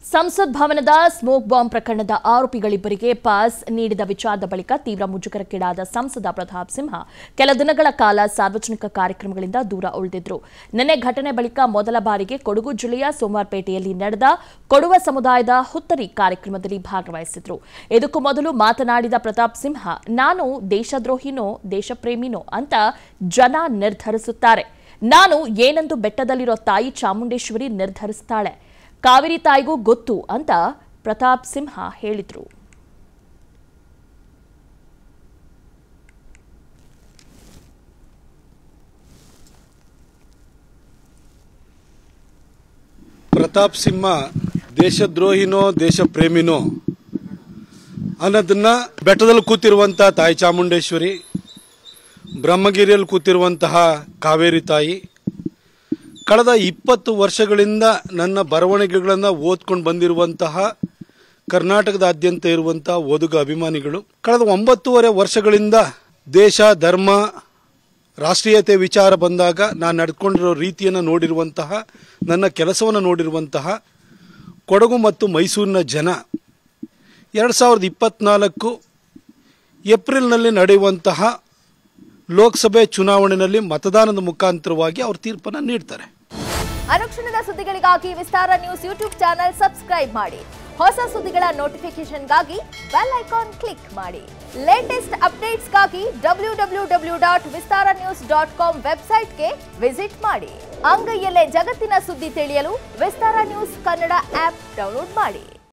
ಸಂಸತ್ ಭವನದ smoke bomb ಪ್ರಕರಣದ ಆರೋಪಿಗಳಿಬ್ಬರಿಗೆ ಪಾಸ್ ನೀಡಿದ ವಿಚಾರದ ಬಳಿಕ ತೀವ್ರ ಮುಜುಗರಕ್ಕೀಡಾದ ಸಂಸದ ಪ್ರತಾಪ್ ಸಿಂಹ ಕೆಲ ದಿನಗಳ ಕಾಲ ಸಾರ್ವಜನಿಕ ಕಾರ್ಯಕ್ರಮಗಳಿಂದ ದೂರ ಉಳಿದಿದ್ರು ನಿನ್ನೆ ಘಟನೆ ಬಳಿಕ ಮೊದಲ ಬಾರಿಗೆ ಕೊಡಗು ಜಿಲ್ಲೆಯ ಸೋಮವಾರಪೇಟೆಯಲ್ಲಿ ನಡೆದ ಕೊಡುವ ಸಮುದಾಯದ ಹುತ್ತರಿ ಕಾರ್ಯಕ್ರಮದಲ್ಲಿ ಭಾಗವಹಿಸಿದ್ರು ಇದಕ್ಕೂ ಮೊದಲು ಮಾತನಾಡಿದ ಪ್ರತಾಪ್ ಸಿಂಹ ನಾನು ದೇಶದ್ರೋಹಿನೋ ದೇಶಪ್ರೇಮಿನೋ ಅಂತ ಜನ ನಿರ್ಧರಿಸುತ್ತಾರೆ ನಾನು ಏನೆಂದು ಬೆಟ್ಟದಲ್ಲಿರೋ ತಾಯಿ ಚಾಮುಂಡೇಶ್ವರಿ ನಿರ್ಧರಿಸ್ತಾಳೆ ಕಾವೇರಿ ತಾಯಿಗೂ ಗೊತ್ತು ಅಂತ ಪ್ರತಾಪ್ ಸಿಂಹ ಹೇಳಿದ್ರು ಪ್ರತಾಪ್ ಸಿಂಹ ದೇಶದ್ರೋಹಿನೋ ದೇಶಪ್ರೇಮಿನೋ ಅನ್ನೋದನ್ನ ಬೆಟ್ಟದಲ್ಲಿ ಕೂತಿರುವಂಥ ತಾಯಿ ಚಾಮುಂಡೇಶ್ವರಿ ಬ್ರಹ್ಮಗಿರಿಯಲ್ಲಿ ಕೂತಿರುವಂತಹ ಕಾವೇರಿ ತಾಯಿ ಕಳೆದ ಇಪ್ಪತ್ತು ವರ್ಷಗಳಿಂದ ನನ್ನ ಬರವಣಿಗೆಗಳನ್ನು ಓದ್ಕೊಂಡು ಬಂದಿರುವಂತಹ ಕರ್ನಾಟಕದಾದ್ಯಂತ ಇರುವಂಥ ಓದುಗ ಅಭಿಮಾನಿಗಳು ಕಳೆದ ಒಂಬತ್ತೂವರೆ ವರ್ಷಗಳಿಂದ ದೇಶ ಧರ್ಮ ರಾಷ್ಟ್ರೀಯತೆ ವಿಚಾರ ಬಂದಾಗ ನಾನು ನಡ್ಕೊಂಡಿರೋ ರೀತಿಯನ್ನು ನೋಡಿರುವಂತಹ ನನ್ನ ಕೆಲಸವನ್ನು ನೋಡಿರುವಂತಹ ಕೊಡಗು ಮತ್ತು ಮೈಸೂರಿನ ಜನ ಎರಡು ಸಾವಿರದ ಇಪ್ಪತ್ನಾಲ್ಕು ಏಪ್ರಿಲ್ನಲ್ಲಿ ನಡೆಯುವಂತಹ ಲೋಕಸಭೆ ಚುನಾವಣೆಯಲ್ಲಿ ಮತದಾನದ ಮುಖಾಂತರವಾಗಿ ಅವ್ರ ತೀರ್ಪನ್ನು ನೀಡ್ತಾರೆ ಅನುಕ್ಷಣದ ಸುದ್ದಿಗಳಿಗಾಗಿ Vistara news YouTube channel subscribe ಮಾಡಿ ಹೊಸ ಸುದ್ದಿಗಳ ನೋಟಿಫಿಕೇಶನ್ಗಾಗಿ ಬೆಲ್ ಐಕಾನ್ ಕ್ಲಿಕ್ ಮಾಡಿ ಲೇಟೆಸ್ಟ್ ಅಪ್ಡೇಟ್ಸ್ಗಾಗಿ W W W dot Vistara news dot com ವೆಬ್ಸೈಟ್ಗೆ ವಿಸಿಟ್ ಮಾಡಿ ಅಂಗೈಯಲ್ಲೇ ಜಗತ್ತಿನ ಸುದ್ದಿ ತಿಳಿಯಲು Vistara news Kannada app download ಮಾಡಿ